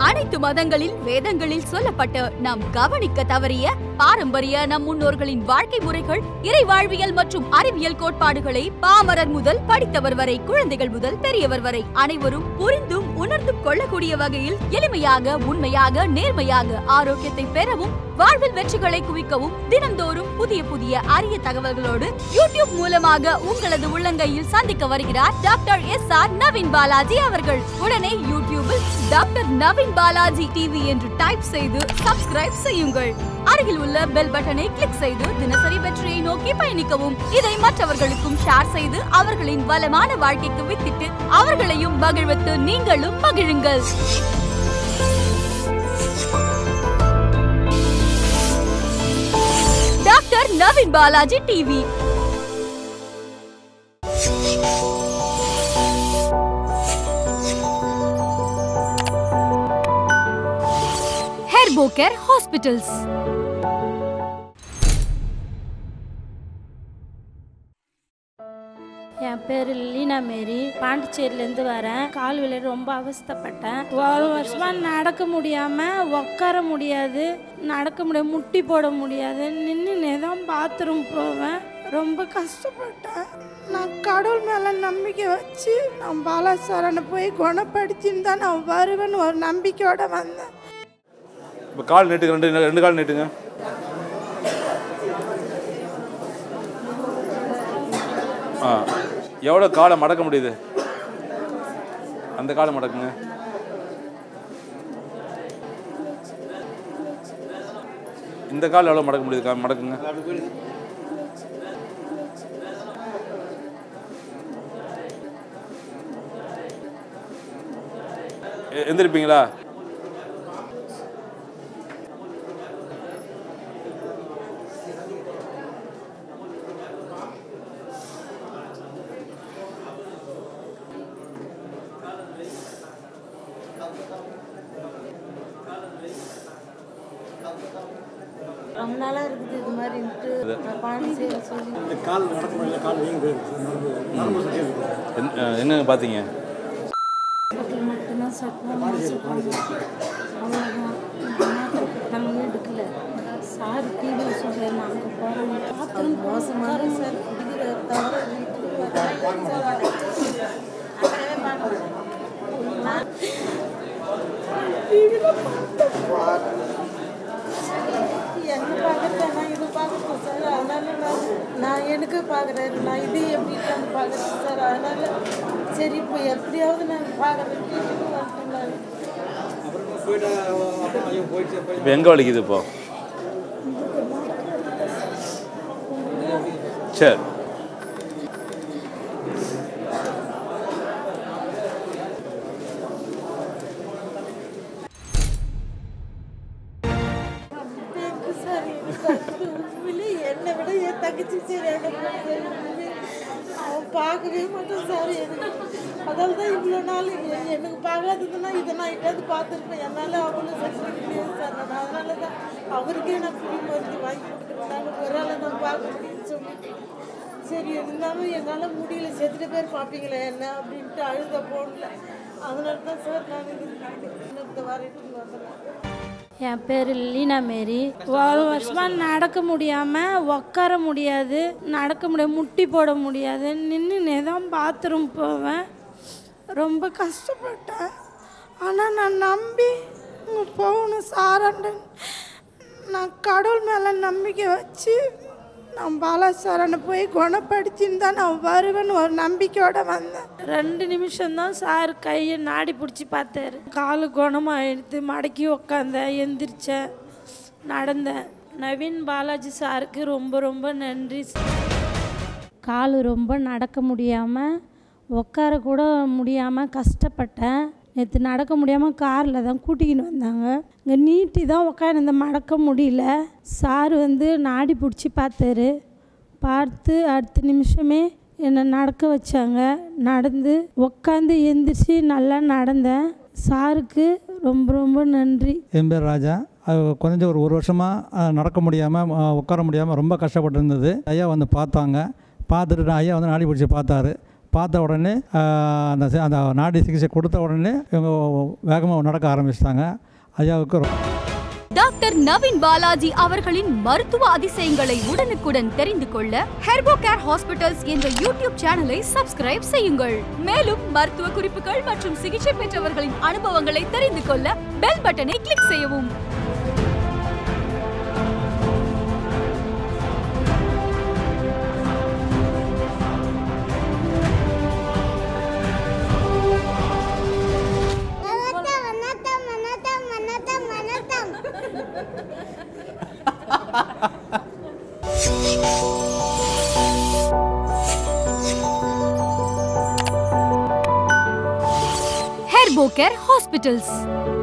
அனைத்து மதங்களில் வேதங்களில் சொல்லப்பட்டு நாம் கவனிக்க தவறிய பாரம்பரிய நம் முன்னோர்களின் வாழ்க்கை முறைகள் இறை வாழ்வியல் மற்றும் அறிவியல் கோட்பாடுகளை பாமரர் முதல் படித்தவர் வரை குழந்தைகள் முதல் பெரியவர் வரை அனைவரும் புரிந்தும் உணர்ந்தும் கொள்ளக்கூடிய வகையில் எளிமையாக உண்மையாக நேர்மையாக ஆரோக்கியத்தை பெறவும் வாழ்வில் வெற்றிகளை குவிக்கவும் தினந்தோறும் புதிய புதிய அரிய தகவல்களோடு யூடியூப் மூலமாக உங்களது உள்ளங்கையில் சந்திக்க வருகிறார் doctor S R Naveen Balaji அவர்கள் உடனே யூடியூபில் டாக்டர் நவீன் பாலாஜி டிவி என்று டைப் செய்து சப்ஸ்கிரைப் செய்யுங்கள் அருகில் உள்ள பெல் பட்டனை கிளிக் செய்து தினசரி வெற்றியை நோக்கி பயணிக்கவும் இதை மற்றவர்களுக்கும் ஷேர் செய்து அவர்களின் வளமான வாழ்க்கைக்கு வித்திட்டு அவர்களையும் மகிழ்வித்து நீங்களும் மகிழுங்கள் doctor Naveen Balaji TV Herbocare hospitals என் பேர் லீனா மேரி பாண்டிச்சேரியிலேருந்து வரேன் கால் வலி ரொம்ப அவஸ்தைப்பட்டேன் ஒரு வருஷமாக நடக்க முடியாமல் உட்கார முடியாது நடக்க முடியாது முட்டி போட முடியாது நின்று தான் பாத்ரூம் போவேன் ரொம்ப கஷ்டப்பட்டேன் நான் கடவுள் மேலே நம்பிக்கை வச்சு நான் பாலாசாரனை போய் குணப்படுத்தின்னு தான் நான் வருவேன்னு ஒரு நம்பிக்கையோடு வந்தேன் இப்போ கால் நீட்டுங்க ரெண்டு ரெண்டு கால் நீட்டுங்க ஆ எவ்வளோ காலை மடக்க முடியுது அந்த காலை மடக்குங்க இந்த கால் எவ்வளோ மடக்க முடியுது கா மடக்குங்க எ- எந்திரிப்பீங்களா ரொம்ப நாளாக இருக்குது இது மாதிரின்ட்டு நான் பாண்டிச்சேரி சொல்லி கால் நடக்க முடியல கால் வீங்கி போயிடுச்சு நரம்பு நரம்பு சுற்றி இருக்கு என்- அஹ், என்னங்க பார்த்தீங்க ஹாஸ்பிட்டல் மட்டும்தான் சாப்பிட்டோம் அவ்வளோதான் நம்ம எடுக்கல சார் டிவி சொல்கிறேன் நாங்கள் போகிறோம் பாத்ரூம் மோசமான சார் குடிக்கிற தவிர என்ன பார்க்குறேன் நான் இது பார்க்குறேன் சார் அதனால நான் நான் எனக்கு பார்க்குறேன் நான் இது எப்படி பார்க்குறேன் சார் அதனால சரி இப்போ எப்படியாவது நான் பார்க்குறேன் வீட்டுக்கு வந்துட்டேன் நான் அப்புறம் போயிட்டு அப்புறம் ஐயோ போயிடுச்சு அப்போ இப்போ எங்கே வலிக்குது இப்போ சரி எனக்கு சார் எனக்கு உண்மையிலே என்னை விட என் தங்கச்சி சரியான பொண்ணு. அவன் பார்க்கவே மாட்டான் சார் எனக்கு அதால தான் இவ்வளோ நாள் எ- எனக்கு பார்க்காததுன்னா இதை நான் எங்கேயாவது பார்த்துருப்பேன் என்னால் அவ்வளோ சக்தி முடியாது சார் நான் அதனால தான் அவருக்கே நான் புளி மருந்து வாங்கி கொடுக்குறதுனால ஒரு ஆளை தான் பார்க்க முடியும்னு சொல்லிட்டு சரி இருந்தாலும் என்னால் முடியல செத்துட்டு பேர் பார்ப்பீங்களே என்ன அப்படின்ட்டு அழுத போடல அதனால தான் சார் நான் இது இந்த வரட்டுன்னு வந்தேன் என் பேர் லீனா மேரி ஒரு வருஷமாக நடக்க முடியாமல் உட்கார முடியாது நடக்க முடியாது முட்டி போட முடியாது நின்று தான் பாத்ரூம் போவேன் ரொம்ப கஷ்டப்பட்டேன் ஆனால் நான் நம்பி இங்கே போகணும் சாரண்டன் நான் கடவுள் மேலே நம்பிக்கை வச்சு நான் பாலாசாரனை போய் குணப்படுத்தின்னு தான் நான் வருவேன்னு ஒரு நம்பிக்கையோடு வந்தேன் ரெண்டு நிமிஷம்தான் சார் கையை நாடி பிடிச்சி பார்த்தாரு காலு குணமாயிடுது மடக்கி உக்காந்தேன் எந்திரிச்சேன் நடந்தேன் நவீன் பாலாஜி சாருக்கு ரொம்ப ரொம்ப நன்றி கால் ரொம்ப நடக்க முடியாமல் உட்கார கூட முடியாமல் கஷ்டப்பட்டேன் நேற்று நடக்க முடியாமல் காரில் தான் கூட்டிக்கின்னு வந்தாங்க இங்கே நீட்டி தான் உட்காந்து மடக்க முடியல சார் வந்து நாடி பிடிச்சி பார்த்தாரு பார்த்து அடுத்த நிமிஷமே என்னை நடக்க வச்சாங்க நடந்து உட்காந்து எந்திரிச்சு நல்லா நடந்தேன் சாருக்கு ரொம்ப ரொம்ப நன்றி என் பேர் ராஜா அது குறைஞ்ச ஒரு ஒரு வருஷமாக நடக்க முடியாமல் உட்கார முடியாமல் ரொம்ப கஷ்டப்பட்டு இருந்தது ஐயா வந்து பார்த்தாங்க பார்த்துட்டு நான் ஐயா வந்து நாடி பிடிச்சி பார்த்தாரு பார்த்த உடனே ஆஹ், அந்த சி- அந்த நாடி சிகிச்சை கொடுத்த உடனே இவங்க வேகமாக நடக்க ஆரம்பிச்சிட்டாங்க ஐயாவுக்கு ரொ- டாக்டர் நவீன் பாலாஜி அவர்களின் மருத்துவ அதிசயங்களை உடனுக்குடன் தெரிந்து கொள்ள ஹெர்போ கேர் ஹாஸ்பிட்டல்ஸ் என்ற யூடியூப் சேனலை சப்ஸ்கிரைப் செய்யுங்கள் மேலும் மருத்துவ குறிப்புகள் மற்றும் சிகிச்சை பெற்றவர்களின் அனுபவங்களை தெரிந்து கொள்ள பெல் பட்டனை கிளிக் செய்யவும் வணக்கம் வணக்கம் வணக்கம் வணக்கம் வணக்கம் ஹெர்போ கேர் ஹாஸ்பிட்டல்ஸ்